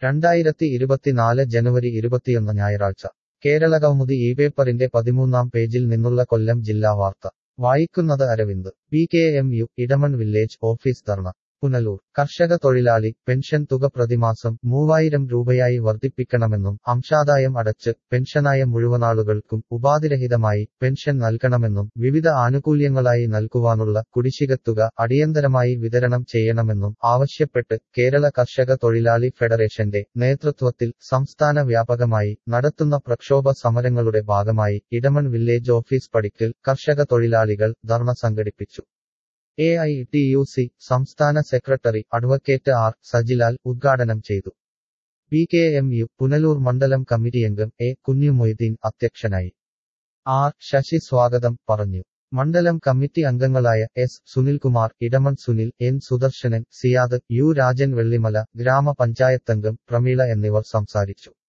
രണ്ടായിരത്തി ഇരുപത്തിനാല് ജനുവരി ഇരുപത്തിയൊന്ന് ഞായറാഴ്ച കേരളകൗമുദി ഈ പേപ്പറിന്റെ പതിമൂന്നാം പേജിൽ നിന്നുള്ള കൊല്ലം ജില്ലാ വാർത്ത വായിക്കുന്നത് Aravind P K M U Edamon village office dharna Punalur കർഷക തൊഴിലാളി പെൻഷൻ തുക പ്രതിമാസം മൂവായിരം രൂപയായി വർദ്ധിപ്പിക്കണമെന്നും അംശാദായം അടച്ച് പെൻഷനായ മുഴുവനാളുകൾക്കും ഉപാധിരഹിതമായി പെൻഷൻ നൽകണമെന്നും വിവിധ ആനുകൂല്യങ്ങളായി നൽകുവാനുള്ള കുടിശ്ശികത്തുക അടിയന്തരമായി വിതരണം ചെയ്യണമെന്നും ആവശ്യപ്പെട്ട് കേരള കർഷക തൊഴിലാളി ഫെഡറേഷന്റെ നേതൃത്വത്തിൽ സംസ്ഥാന വ്യാപകമായി നടത്തുന്ന പ്രക്ഷോഭ സമരങ്ങളുടെ ഭാഗമായി ഇടമൺ വില്ലേജ് ഓഫീസ് പടിക്കൽ കർഷക തൊഴിലാളികൾ ധർണ സംഘടിപ്പിച്ചു A I T U C സംസ്ഥാന സെക്രട്ടറി അഡ്വക്കേറ്റ് ആർ സജിലാൽ ഉദ്ഘാടനം ചെയ്തു P K M U Punalur മണ്ഡലം കമ്മിറ്റിയംഗം എ കുഞ്ഞുമൊയ്തീൻ അധ്യക്ഷനായി ആർ ശശി സ്വാഗതം പറഞ്ഞു മണ്ഡലം കമ്മിറ്റി അംഗങ്ങളായ S Sunilkumar Edamon Sunil N Sudarsanan Siyad U Rajan Vellimala ഗ്രാമപഞ്ചായത്തംഗം പ്രമീള എന്നിവർ സംസാരിച്ചു